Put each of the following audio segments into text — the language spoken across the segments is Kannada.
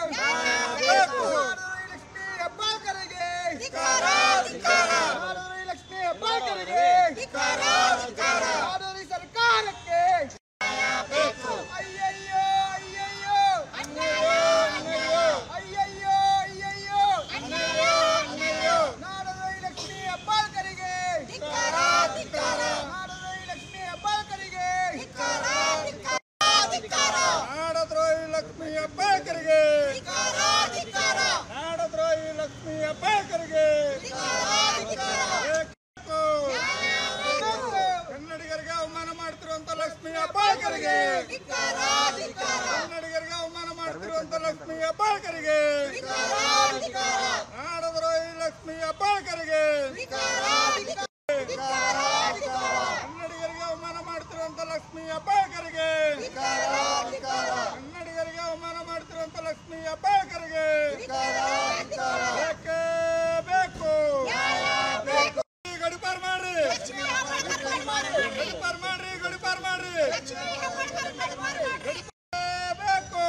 ಲಕ್ಷ್ಮಿ ಹೆಬ್ಬಾಳ್ಕರಿಗೆ ನಾಡೋರಿ ಲಕ್ಷ್ಮಿ ಹೆಬ್ಬಾಳ್ಕರಿಗೆ ನಾಡೋರಿ ಸರ್ಕಾರಕ್ಕೆ ಅಯ್ಯಯ್ಯೋ ಅಯ್ಯಯ್ಯೋ ಅಯ್ಯಯ್ಯೋ ಅಯ್ಯಯ್ಯೋ ನಾಡೋರಿ ಲಕ್ಷ್ಮಿ ಹೆಬ್ಬಾಳ್ಕರಿಗೆ ನಾಡೋರಿ ಲಕ್ಷ್ಮಿ ಹೆಬ್ಬಾಳ್ಕರಿಗೆ ನಾಡದ್ರೋಹಿ ಲಕ್ಷ್ಮಿ ಹೆಬ್ಬಾಳ್ಕರಿಗೆ ನಾಡದ್ರೋಹಿ ಲಕ್ಷ್ಮಿ ಹೆಬ್ಬಾಳ್ಕರಿಗೆ ಬೇಕು. ಕನ್ನಡಿಗರಿಗೆ ಅವಮಾನ ಮಾಡ್ತಿರುವಂತ ಲಕ್ಷ್ಮಿ ಹೆಬ್ಬಾಳ್ಕರಿಗೆ ಕನ್ನಡಿಗರಿಗೆ ಅವಮಾನ ಮಾಡ್ತಿರುವಂತ ಲಕ್ಷ್ಮಿ ಹೆಬ್ಬಾಳ್ಕರಿಗೆ ನಾಡದ್ರೋಹಿ ಲಕ್ಷ್ಮಿ ಹೆಬ್ಬಾಳ್ಕರಿಗೆ ಕನ್ನಡಿಗರಿಗೆ ಅವಮಾನ ಮಾಡ್ತಿರುವಂತ ಲಕ್ಷ್ಮಿ ಹೆಬ್ಬಾಳ್ಕರಿಗೆ ಕನ್ನಡಿಗರಿಗೆ ಅವಮಾನ ಮಾಡ್ತಿರುವಂತ ಲಕ್ಷ್ಮಿ ಹೆಬ್ಬಾಳ್ಕರಿಗೆ ಬೇಕೇ ಬೇಕು ಗಡಿಪಾರ್ ಮಾಡ್ರಿ ಗಡಿಪಾರ್ ಮಾಡ್ರಿ ಗಡಿಪಾರ್ ಮಾಡ್ರಿ ಬೇಕು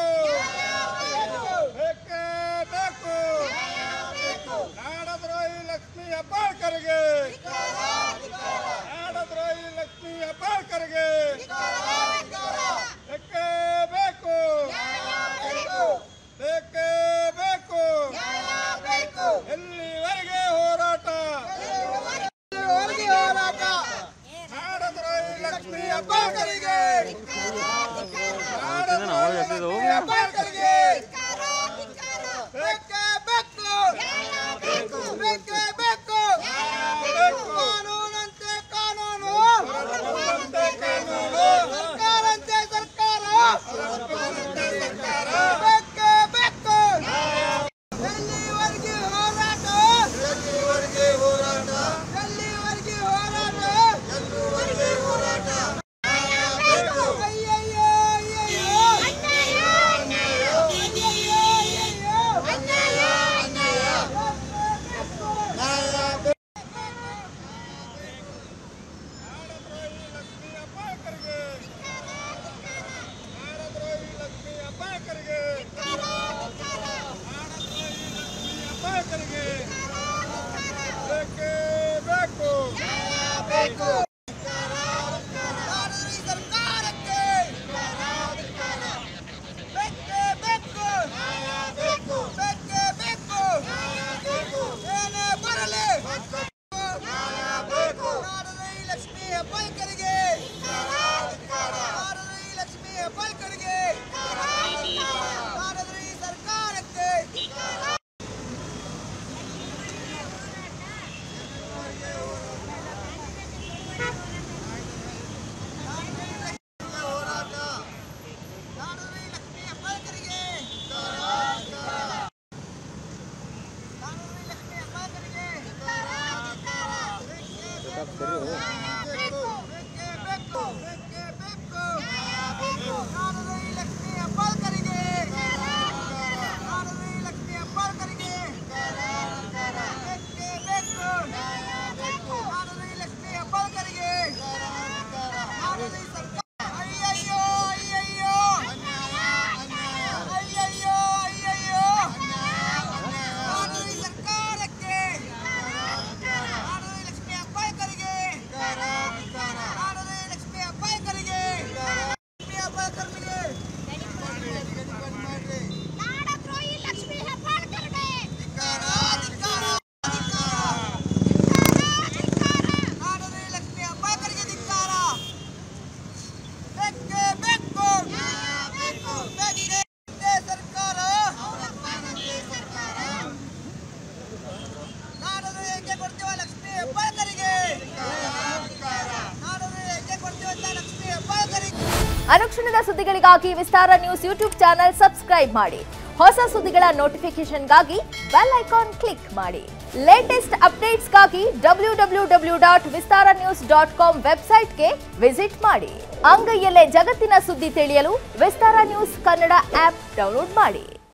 ಬೇಕೇ ಬೇಕು ನಾಡದ್ರೋಹಿ ಲಕ್ಷ್ಮಿ ಹೆಬ್ಬಾಳ್ಕರಿಗೆ ನಾಡದ್ರೋಹಿ ಲಕ್ಷ್ಮಿ ಹೆಬ್ಬಾಳ್ಕರಿಗೆ ಬೇಕೇ ಬೇಕು ಬೇಕೇ ಬೇಕು ಎಲ್ಲಿವರೆಗೆ ಹೋರಾಟ ಹೋರಾಟ ನಾಡದ್ರೋಹಿ ಲಕ್ಷ್ಮಿ ಹೆಬ್ಬಾಳ್ಕರಿಗೆ ನಾಡದ್ರೋಹಿ ಲಕ್ಷ್ಮಿ ಹೆಬ್ಬಾಳ್ಕರಿಗೆ ಬೇಕೇ ಬೇಕು ಬೇಕೇ ಬೇಕು ಕಾನೂನಂತೆ ಕಾನೂನು ಸರ್ಕಾರಂತೆ ಸರ್ಕಾರ ಬೇಕೇ ಬೇಕು ಎಲ್ಲಿವರೆಗೆ ಹೋರಾಟ ಎಲ್ಲಿವರೆಗೆ ಹೋರಾಟ ಅಯ್ಯಯ್ಯೋ ಅಯ್ಯಯ್ಯೋ ಅಯ್ಯಯ್ಯೋ ಸರ್ಕಾರಕ್ಕೆ ಬೇಕೇ ಬೇಕು ಬೇಕೇ ಬೇಕು ಏನೇ ಬರಲಿ ನಾಡೋರಿ ಲಕ್ಷ್ಮಿ ಹೆಬ್ಬಾಳ್ಕರಿಗೆ ನಾಡೋರಿ ಲಕ್ಷ್ಮಿ ಹೆಬ್ಬಾಳ್ಕರಿಗೆ ನಾಡೋರಿ ಸರ್ಕಾರಕ್ಕೆ ನಾಡೋರಿ ಲಕ್ಷ್ಮಿ ಹೆಬ್ಬಾಳ್ಕರಿಗೆ ನಾಡೋರಿ ಲಕ್ಷ್ಮಿ ಹೆಬ್ಬಾಳ್ಕರಿಗೆ ಬೇಕೇ ಬೇಕು ಬೇಕೇ ಬೇಕು ನಾಡೋರಿ ಲಕ್ಷ್ಮಿ ಹೆಬ್ಬಾಳ್ಕರಿಗೆ ನಾಡೋರಿ ಲಕ್ಷ್ಮಿ ಹೆಬ್ಬಾಳ್ಕರಿಗೆ ಬೇಕೇ ಬೇಕು ನಾಡೋರಿ ಲಕ್ಷ್ಮಿ ಹೆಬ್ಬಾಳ್ಕರಿಗೆ ನಾಡೋರಿ ಸರ್ಕಾರ ಅಯ್ಯಯ್ಯೋ ಅಯ್ಯಯ್ಯೋ ಅಯ್ಯಯ್ಯೋ ಅಯ್ಯಯ್ಯೋ ನಾಡೋರಿ ಸರ್ಕಾರಕ್ಕೆ ನಾಡೋರಿ ಲಕ್ಷ್ಮಿ ಹೆಬ್ಬಾಳ್ಕರಿಗೆ ನಾಡೋರಿ ಲಕ್ಷ್ಮಿ ಹೆಬ್ಬಾಳ್ಕರಿಗೆ ಲಕ್ಷ್ಮಿ ಹೆಬ್ಬಾಳ್ಕರಿಗೆ ನಾಡದ್ರೋಹಿ ಲಕ್ಷ್ಮೀ ಹೆಬ್ಬಾಳ್ಕರ್ಗೆ ಧಿಕ್ಕಾರ, ಧಿಕ್ಕಾರ, ನಾಡೋರಿ ಲಕ್ಷ್ಮಿ ಹೆಬ್ಬಾಳ್ಕರಿಗೆ ಧಿಕ್ಕಾರ ಬೇಕೇ ಬೇಕು ಬೇಕೇ ಇದೇ ಸರ್ಕಾರ ನಾಡೋರು ಹೇಗೆ ಕೊಡ್ತೀವ ಲಕ್ಷ್ಮಿ ಹೆಬ್ಬಾಳ್ಕರಿಗೆ ನಾಡೋರು ಹೇಗೆ ಕೊಡ್ತೀವ ಅಂತ ಲಕ್ಷ್ಮಿ ಹೆಬ್ಬಾಳ್ಕರಿಗೆ ಅನುಕ್ಷಣದ ಸುದ್ದಿಗಳಿಗಾಗಿ Vistara news YouTube channel subscribe ಮಾಡಿ ಹೊಸ ಸುದ್ದಿಗಳ ನೋಟಿಫಿಕೇಶನ್ಗಾಗಿ ಬೆಲ್ ಐಕಾನ್ ಕ್ಲಿಕ್ ಮಾಡಿ ಲೇಟೆಸ್ಟ್ ಅಪ್ಡೇಟ್ಸ್ಗಾಗಿ W W W dot Vistara news dot com ವೆಬ್ಸೈಟ್ಗೆ ವಿಸಿಟ್ ಮಾಡಿ ಅಂಗೈಯಲ್ಲೇ ಜಗತ್ತಿನ ಸುದ್ದಿ ತಿಳಿಯಲು Vistara news Kannada app download ಮಾಡಿ